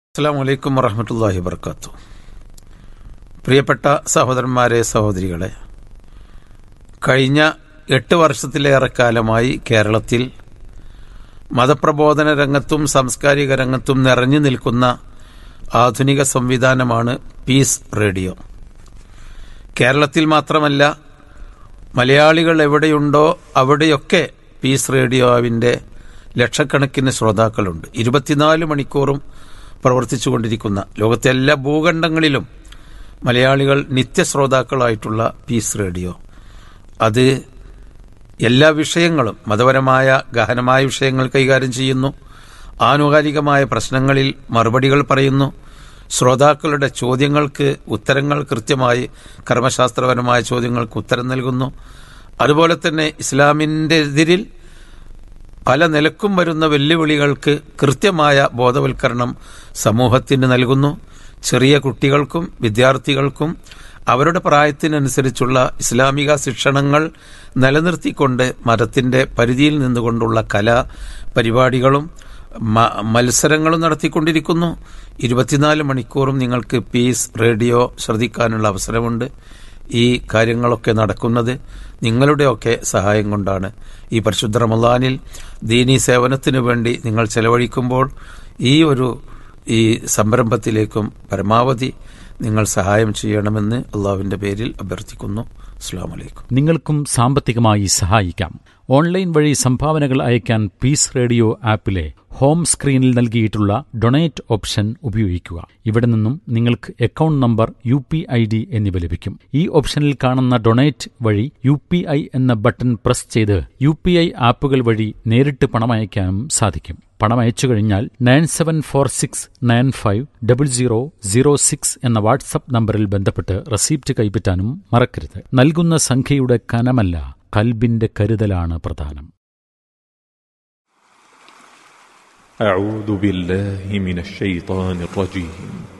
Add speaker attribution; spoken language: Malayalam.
Speaker 1: അസ്സാം വലൈക്കും വറഹമത്തല്ലാഹി വർക്കാത്തു പ്രിയപ്പെട്ട സഹോദരന്മാരെ സഹോദരികളെ കഴിഞ്ഞ എട്ട് വർഷത്തിലേറെ കാലമായി കേരളത്തിൽ മതപ്രബോധന രംഗത്തും സാംസ്കാരിക രംഗത്തും നിറഞ്ഞു നിൽക്കുന്ന ആധുനിക സംവിധാനമാണ് പീസ് റേഡിയോ കേരളത്തിൽ മാത്രമല്ല മലയാളികൾ എവിടെയുണ്ടോ അവിടെയൊക്കെ പീസ് റേഡിയോവിൻ്റെ ലക്ഷക്കണക്കിന് ശ്രോതാക്കളുണ്ട് ഇരുപത്തിനാല് മണിക്കൂറും പ്രവർത്തിച്ചുകൊണ്ടിരിക്കുന്ന ലോകത്തെ എല്ലാ ഭൂഖണ്ഡങ്ങളിലും മലയാളികൾ നിത്യശ്രോതാക്കളായിട്ടുള്ള പീസ് റേഡിയോ അത് എല്ലാ വിഷയങ്ങളും മതപരമായ ഗഹനമായ വിഷയങ്ങൾ കൈകാര്യം ചെയ്യുന്നു ആനുകാലികമായ പ്രശ്നങ്ങളിൽ മറുപടികൾ പറയുന്നു ശ്രോതാക്കളുടെ ചോദ്യങ്ങൾക്ക് ഉത്തരങ്ങൾ കൃത്യമായി കർമ്മശാസ്ത്രപരമായ ചോദ്യങ്ങൾക്ക് ഉത്തരം നൽകുന്നു അതുപോലെ തന്നെ ഇസ്ലാമിൻ്റെ എതിരിൽ പല നിലക്കും വരുന്ന വെല്ലുവിളികൾക്ക് കൃത്യമായ ബോധവൽക്കരണം സമൂഹത്തിന് നൽകുന്നു ചെറിയ കുട്ടികൾക്കും വിദ്യാർത്ഥികൾക്കും അവരുടെ പ്രായത്തിനനുസരിച്ചുള്ള ഇസ്ലാമിക ശിക്ഷണങ്ങൾ നിലനിർത്തിക്കൊണ്ട് മതത്തിന്റെ പരിധിയിൽ നിന്നുകൊണ്ടുള്ള കലാ പരിപാടികളും മത്സരങ്ങളും നടത്തിക്കൊണ്ടിരിക്കുന്നു ഇരുപത്തിനാല് മണിക്കൂറും നിങ്ങൾക്ക് പീസ് റേഡിയോ ശ്രദ്ധിക്കാനുള്ള അവസരമുണ്ട് ഈ കാര്യങ്ങളൊക്കെ നടക്കുന്നത് നിങ്ങളുടെയൊക്കെ സഹായം കൊണ്ടാണ് ഈ പരിശുദ്ധ റമദാനിൽ ദീനീ സേവനത്തിനു വേണ്ടി നിങ്ങൾ ചെലവഴിക്കുമ്പോൾ ഈ ഒരു ഈ സംരംഭത്തിലേക്കും പരമാവധി നിങ്ങൾ സഹായം ചെയ്യണമെന്ന് അള്ളാഹുവിന്റെ പേരിൽ അഭ്യർത്ഥിക്കുന്നു അസ്സാം വലൈക്കും
Speaker 2: നിങ്ങൾക്കും സാമ്പത്തികമായി സഹായിക്കാം ഓൺലൈൻ വഴി സംഭാവനകൾ അയക്കാൻ പീസ് റേഡിയോ ആപ്പിലെ ഹോം സ്ക്രീനിൽ നൽകിയിട്ടുള്ള ഡൊണേറ്റ് ഓപ്ഷൻ ഉപയോഗിക്കുക ഇവിടെ നിന്നും നിങ്ങൾക്ക് account number U P I D എന്നിവ ലഭിക്കും ഈ ഓപ്ഷനിൽ കാണുന്ന ഡൊണേറ്റ് വഴി യു പി ഐ എന്ന ബട്ടൺ പ്രസ് ചെയ്ത് യു പി ഐ ആപ്പുകൾ വഴി നേരിട്ട് പണമയക്കാനും സാധിക്കും പണം അയച്ചു കഴിഞ്ഞാൽ nine seven four six nine five double zero zero six എന്ന വാട്സപ്പ് നമ്പറിൽ ബന്ധപ്പെട്ട് റെസീപ്റ്റ് കൈപ്പറ്റാനും മറക്കരുത് നൽകുന്ന സംഖ്യയുടെ കനമല്ല കൽബിന്റെ കരുതലാണ് പ്രധാനം
Speaker 3: أعوذ بالله من الشيطان الرجيم